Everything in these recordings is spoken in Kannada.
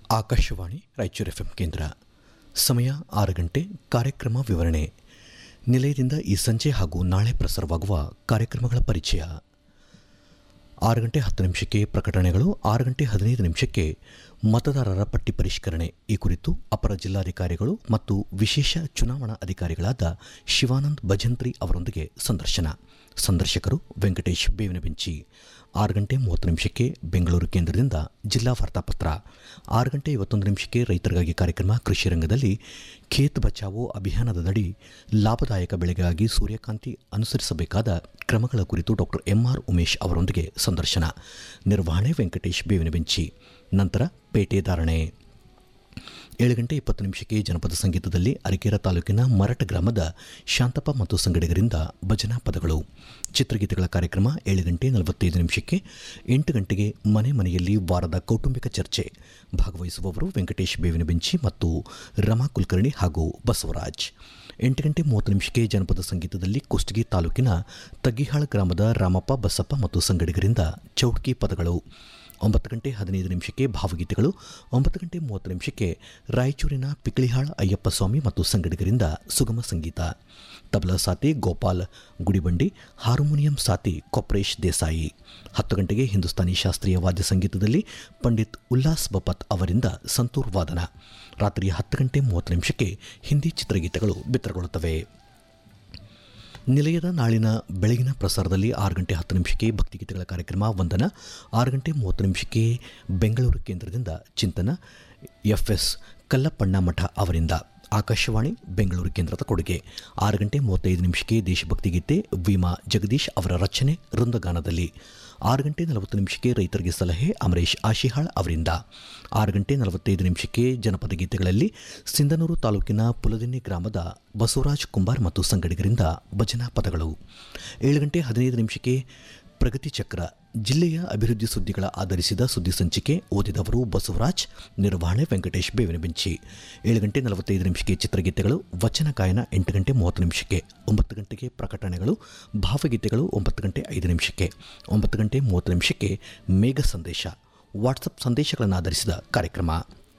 ಆಕಾಶವಾಣಿ ರಾಯಚೂರು ಎಫ್ ಕೇಂದ್ರ ಸಮಯ ಆರು ಗಂಟೆ ಕಾರ್ಯಕ್ರಮ ವಿವರಣೆ ನಿಲಯದಿಂದ ಈ ಸಂಜೆ ಹಾಗೂ ನಾಳೆ ಪ್ರಸಾರವಾಗುವ ಕಾರ್ಯಕ್ರಮಗಳ ಪರಿಚಯ ಆರು ಗಂಟೆ ಹತ್ತು ನಿಮಿಷಕ್ಕೆ ಪ್ರಕಟಣೆಗಳು ಆರು ಗಂಟೆ ಹದಿನೈದು ನಿಮಿಷಕ್ಕೆ ಮತದಾರರ ಪಟ್ಟಿ ಪರಿಷ್ಕರಣೆ ಈ ಕುರಿತು ಅಪರ ಜಿಲ್ಲಾಧಿಕಾರಿಗಳು ಮತ್ತು ವಿಶೇಷ ಚುನಾವಣಾ ಅಧಿಕಾರಿಗಳಾದ ಶಿವಾನಂದ್ ಭಜಂತ್ರಿ ಅವರೊಂದಿಗೆ ಸಂದರ್ಶನ ಸಂದರ್ಶಕರು ವೆಂಕಟೇಶ್ ಬೇವಿನಬೆಂಚಿ ಆರು ಗಂಟೆ ಮೂವತ್ತು ನಿಮಿಷಕ್ಕೆ ಬೆಂಗಳೂರು ಕೇಂದ್ರದಿಂದ ಜಿಲ್ಲಾ ವಾರ್ತಾಪತ್ರ ಆರು ಗಂಟೆ ಇವತ್ತೊಂದು ನಿಮಿಷಕ್ಕೆ ರೈತರಿಗಾಗಿ ಕಾರ್ಯಕ್ರಮ ಕೃಷಿ ರಂಗದಲ್ಲಿ ಖೇತ್ ಬಚಾವೋ ಅಭಿಯಾನದಡಿ ಲಾಭದಾಯಕ ಬೆಳೆಗಾಗಿ ಸೂರ್ಯಕಾಂತಿ ಅನುಸರಿಸಬೇಕಾದ ಕ್ರಮಗಳ ಕುರಿತು ಡಾಕ್ಟರ್ ಎಂಆರ್ ಉಮೇಶ್ ಅವರೊಂದಿಗೆ ಸಂದರ್ಶನ ನಿರ್ವಹಣೆ ವೆಂಕಟೇಶ್ ಬೇವಿನಬೆಂಚಿ ನಂತರ ಪೇಟೆ ಧಾರಣೆ ಏಳು ಗಂಟೆ ಇಪ್ಪತ್ತು ನಿಮಿಷಕ್ಕೆ ಜನಪದ ಸಂಗೀತದಲ್ಲಿ ಅರಕೇರ ತಾಲೂಕಿನ ಮರಟ ಗ್ರಾಮದ ಶಾಂತಪ್ಪ ಮತ್ತು ಸಂಗಡಿಗರಿಂದ ಭಜನಾ ಪದಗಳು ಚಿತ್ರಗೀತೆಗಳ ಕಾರ್ಯಕ್ರಮ ಏಳು ಗಂಟೆ ನಲವತ್ತೈದು ನಿಮಿಷಕ್ಕೆ ಎಂಟು ಗಂಟೆಗೆ ಮನೆ ಮನೆಯಲ್ಲಿ ವಾರದ ಕೌಟುಂಬಿಕ ಚರ್ಚೆ ಭಾಗವಹಿಸುವವರು ವೆಂಕಟೇಶ್ ಬೇವಿನ ಬೆಂಚಿ ಮತ್ತು ರಮಾ ಕುಲಕರ್ಣಿ ಹಾಗೂ ಬಸವರಾಜ್ ಎಂಟು ಗಂಟೆ ಮೂವತ್ತು ನಿಮಿಷಕ್ಕೆ ಜನಪದ ಸಂಗೀತದಲ್ಲಿ ಕುಷ್ಟಗಿ ತಾಲೂಕಿನ ತಗ್ಗಿಹಾಳ ಗ್ರಾಮದ ರಾಮಪ್ಪ ಬಸಪ್ಪ ಮತ್ತು ಸಂಗಡಿಗರಿಂದ ಚೌಟ್ಕಿ ಪದಗಳು ಒಂಬತ್ತು ಗಂಟೆ ಹದಿನೈದು ನಿಮಿಷಕ್ಕೆ ಭಾವಗೀತೆಗಳು ಒಂಬತ್ತು ಗಂಟೆ ಮೂವತ್ತು ನಿಮಿಷಕ್ಕೆ ರಾಯಚೂರಿನ ಪಿಕ್ಳಿಹಾಳ ಅಯ್ಯಪ್ಪ ಸ್ವಾಮಿ ಮತ್ತು ಸಂಗಡಿಗರಿಂದ ಸುಗಮ ಸಂಗೀತ ತಬಲಾ ಸಾತಿ ಗೋಪಾಲ್ ಗುಡಿಬಂಡಿ ಹಾರ್ಮೋನಿಯಂ ಸಾತಿ ಕೊಪ್ರೇಶ್ ದೇಸಾಯಿ ಹತ್ತು ಗಂಟೆಗೆ ಹಿಂದೂಸ್ತಾನಿ ಶಾಸ್ತ್ರೀಯ ವಾದ್ಯ ಸಂಗೀತದಲ್ಲಿ ಪಂಡಿತ್ ಉಲ್ಲಾಸ್ ಬಪತ್ ಅವರಿಂದ ಸಂತೂರ್ ವಾದನ ರಾತ್ರಿ ಹತ್ತು ಗಂಟೆ ಮೂವತ್ತು ನಿಮಿಷಕ್ಕೆ ಹಿಂದಿ ಚಿತ್ರಗೀತೆಗಳು ಬಿತ್ತರಗೊಳ್ಳುತ್ತವೆ ನಿಲಯದ ನಾಳಿನ ಬೆಳಗಿನ ಪ್ರಸಾರದಲ್ಲಿ ಆರು ಗಂಟೆ ಹತ್ತು ನಿಮಿಷಕ್ಕೆ ಭಕ್ತಿಗೀತೆಗಳ ಕಾರ್ಯಕ್ರಮ ವಂದನ ಆರು ಗಂಟೆ ಮೂವತ್ತು ನಿಮಿಷಕ್ಕೆ ಬೆಂಗಳೂರು ಕೇಂದ್ರದಿಂದ ಚಿಂತನ ಎಫ್ ಎಸ್ ಕಲ್ಲಪ್ಪಣ್ಣ ಮಠ ಅವರಿಂದ ಆಕಾಶವಾಣಿ ಬೆಂಗಳೂರು ಕೇಂದ್ರದ ಕೊಡುಗೆ ಆರು ಗಂಟೆ ಮೂವತ್ತೈದು ನಿಮಿಷಕ್ಕೆ ದೇಶಭಕ್ತಿ ಗೀತೆ ವಿಮಾ ಜಗದೀಶ್ ಅವರ ರಚನೆ ವೃಂದಗಾನದಲ್ಲಿ ಆರು ಗಂಟೆ ನಲವತ್ತು ನಿಮಿಷಕ್ಕೆ ರೈತರಿಗೆ ಸಲಹೆ ಅಮರೇಶ್ ಆಶಿಹಾಳ್ ಅವರಿಂದ ಆರು ಗಂಟೆ ನಲವತ್ತೈದು ನಿಮಿಷಕ್ಕೆ ಜನಪದ ಗೀತೆಗಳಲ್ಲಿ ಸಿಂಧನೂರು ತಾಲೂಕಿನ ಪುಲದಿನ್ನಿ ಗ್ರಾಮದ ಬಸವರಾಜ್ ಕುಂಬಾರ್ ಮತ್ತು ಸಂಗಡಿಗರಿಂದ ಭಜನಾ ಪದಗಳು ಏಳು ಗಂಟೆ ಹದಿನೈದು ನಿಮಿಷಕ್ಕೆ ಪ್ರಗತಿ ಚಕ್ರ ಜಿಲ್ಲೆಯ ಅಭಿವೃದ್ಧಿ ಸುದ್ದಿಗಳ ಆಧರಿಸಿದ ಸುದ್ದಿ ಸಂಚಿಕೆ ಓದಿದವರು ಬಸವರಾಜ್ ನಿರ್ವಹಣೆ ವೆಂಕಟೇಶ್ ಬೇವಿನ ಬೆಂಚಿ ಏಳು ಗಂಟೆ ನಲವತ್ತೈದು ನಿಮಿಷಕ್ಕೆ ಚಿತ್ರಗೀತೆಗಳು ವಚನ ಗಾಯನ ಎಂಟು ಗಂಟೆ ಮೂವತ್ತು ನಿಮಿಷಕ್ಕೆ ಒಂಬತ್ತು ಗಂಟೆಗೆ ಪ್ರಕಟಣೆಗಳು ಭಾವಗೀತೆಗಳು ಒಂಬತ್ತು ಗಂಟೆ ಐದು ನಿಮಿಷಕ್ಕೆ ಒಂಬತ್ತು ಗಂಟೆ ಮೂವತ್ತು ನಿಮಿಷಕ್ಕೆ ಮೇಘ ಸಂದೇಶ ವಾಟ್ಸಪ್ ಸಂದೇಶಗಳನ್ನು ಆಧರಿಸಿದ ಕಾರ್ಯಕ್ರಮ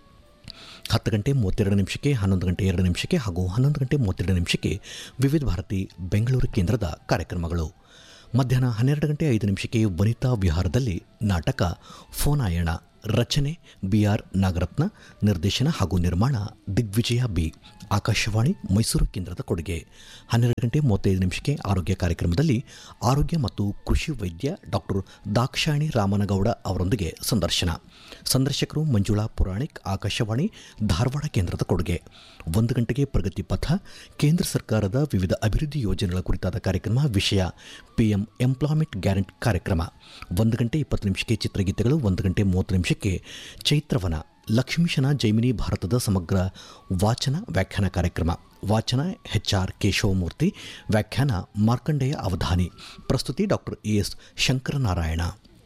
ಹತ್ತು ಗಂಟೆ ಮೂವತ್ತೆರಡು ನಿಮಿಷಕ್ಕೆ ಹನ್ನೊಂದು ಗಂಟೆ ಎರಡು ನಿಮಿಷಕ್ಕೆ ಹಾಗೂ ಹನ್ನೊಂದು ಗಂಟೆ ಮೂವತ್ತೆರಡು ನಿಮಿಷಕ್ಕೆ ವಿವಿಧ ಭಾರತಿ ಬೆಂಗಳೂರು ಕೇಂದ್ರದ ಕಾರ್ಯಕ್ರಮಗಳು ಮಧ್ಯಾಹ್ನ ಹನ್ನೆರಡು ಗಂಟೆ ಐದು ನಿಮಿಷಕ್ಕೆ ವನಿತಾ ವಿಹಾರದಲ್ಲಿ ನಾಟಕ ಫೋನಾಯಣ ರಚನೆ ಬಿ ಆರ್ ನಾಗರತ್ನ ನಿರ್ದೇಶನ ಹಾಗೂ ನಿರ್ಮಾಣ ದಿಗ್ವಿಜಯ ಬಿ ಆಕಾಶವಾಣಿ ಮೈಸೂರು ಕೇಂದ್ರದ ಕೊಡುಗೆ ಹನ್ನೆರಡು ಗಂಟೆ ಮೂವತ್ತೈದು ನಿಮಿಷಕ್ಕೆ ಆರೋಗ್ಯ ಕಾರ್ಯಕ್ರಮದಲ್ಲಿ ಆರೋಗ್ಯ ಮತ್ತು ಕೃಷಿ ವೈದ್ಯ ಡಾಕ್ಟರ್ ದಾಕ್ಷಾಯಣಿ ರಾಮನಗೌಡ ಅವರೊಂದಿಗೆ ಸಂದರ್ಶನ ಸಂದರ್ಶಕರು ಮಂಜುಳಾ ಪುರಾಣಿಕ್ ಆಕಾಶವಾಣಿ ಧಾರವಾಡ ಕೇಂದ್ರದ ಕೊಡುಗೆ ಒಂದು ಗಂಟೆಗೆ ಪ್ರಗತಿ ಪಥ ಕೇಂದ್ರ ಸರ್ಕಾರದ ವಿವಿಧ ಅಭಿವೃದ್ಧಿ ಯೋಜನೆಗಳ ಕುರಿತಾದ ಕಾರ್ಯಕ್ರಮ ವಿಷಯ ಪಿಎಂ ಎಂಪ್ಲಾಯ್ಮೆಂಟ್ ಗ್ಯಾರಂಟಿ ಕಾರ್ಯಕ್ರಮ ಒಂದು ಗಂಟೆ ಇಪ್ಪತ್ತು ನಿಮಿಷಕ್ಕೆ ಚಿತ್ರಗೀತೆಗಳು ಒಂದು ಗಂಟೆ ಮೂವತ್ತು ನಿಮಿಷಕ್ಕೆ ಚೈತ್ರವನ ಲಕ್ಷ್ಮೀಶನ ಜೈಮಿನಿ ಭಾರತದ ಸಮಗ್ರ ವಾಚನ ವ್ಯಾಖ್ಯಾನ ಕಾರ್ಯಕ್ರಮ ವಾಚನ ಎಚ್ ಆರ್ ಕೇಶವಮೂರ್ತಿ ವ್ಯಾಖ್ಯಾನ ಮಾರ್ಕಂಡೇಯ ಅವಧಾನಿ ಪ್ರಸ್ತುತಿ ಡಾಕ್ಟರ್ ಎ ಎಸ್ ಶಂಕರನಾರಾಯಣ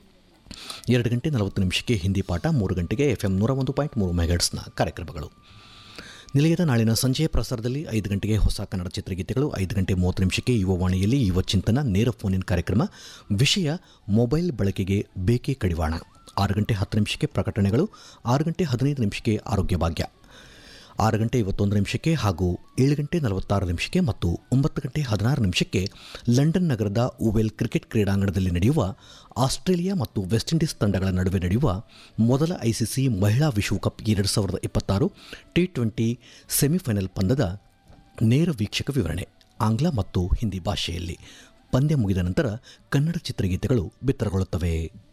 ಎರಡು ಗಂಟೆ ನಲವತ್ತು ನಿಮಿಷಕ್ಕೆ ಹಿಂದಿ ಪಾಠ ಮೂರು ಗಂಟೆಗೆ ಎಫ್ ಎಂ ನೂರ ಒಂದು ಪಾಯಿಂಟ್ ಮೂರು ಮೆಗಾಟ್ಸ್ನ ಕಾರ್ಯಕ್ರಮಗಳು ನಿಲಯದ ನಾಳಿನ ಸಂಜೆಯ ಪ್ರಸಾರದಲ್ಲಿ ಐದು ಗಂಟೆಗೆ ಹೊಸ ಕನ್ನಡ ಚಿತ್ರಗೀತೆಗಳು ಐದು ಗಂಟೆ ಮೂವತ್ತು ನಿಮಿಷಕ್ಕೆ ಯುವವಾಣಿಯಲ್ಲಿ ಯುವ ಚಿಂತನ ನೇರ ಫೋನ್ ಇನ್ ಕಾರ್ಯಕ್ರಮ ವಿಷಯ ಮೊಬೈಲ್ ಬಳಕೆಗೆ ಬೇಕೇ ಕಡಿವಾಣ ಆರು ಗಂಟೆ ಹತ್ತು ನಿಮಿಷಕ್ಕೆ ಪ್ರಕಟಣೆಗಳು ಆರು ಗಂಟೆ ಹದಿನೈದು ನಿಮಿಷಕ್ಕೆ ಆರೋಗ್ಯ ಭಾಗ್ಯ ಆರು ಗಂಟೆ ಇವತ್ತೊಂದು ನಿಮಿಷಕ್ಕೆ ಹಾಗೂ ಏಳು ಗಂಟೆ ನಲವತ್ತಾರು ನಿಮಿಷಕ್ಕೆ ಮತ್ತು ಒಂಬತ್ತು ಗಂಟೆ ಹದಿನಾರು ನಿಮಿಷಕ್ಕೆ ಲಂಡನ್ ನಗರದ ಉವೆಲ್ ಕ್ರಿಕೆಟ್ ಕ್ರೀಡಾಂಗಣದಲ್ಲಿ ನಡೆಯುವ ಆಸ್ಟ್ರೇಲಿಯಾ ಮತ್ತು ವೆಸ್ಟ್ ಇಂಡೀಸ್ ತಂಡಗಳ ನಡುವೆ ನಡೆಯುವ ಮೊದಲ ಐಸಿಸಿ ಮಹಿಳಾ ವಿಶ್ವಕಪ್ ಎರಡು ಸಾವಿರದ ಇಪ್ಪತ್ತಾರು ಟಿ ಟ್ವೆಂಟಿ ಸೆಮಿಫೈನಲ್ ಪಂದ್ಯದ ನೇರ ವೀಕ್ಷಕ ವಿವರಣೆ ಆಂಗ್ಲ ಮತ್ತು ಹಿಂದಿ ಭಾಷೆಯಲ್ಲಿ ಪಂದ್ಯ ಮುಗಿದ ನಂತರ ಕನ್ನಡ ಚಿತ್ರಗೀತೆಗಳು ಬಿತ್ತರಗೊಳ್ಳುತ್ತವೆ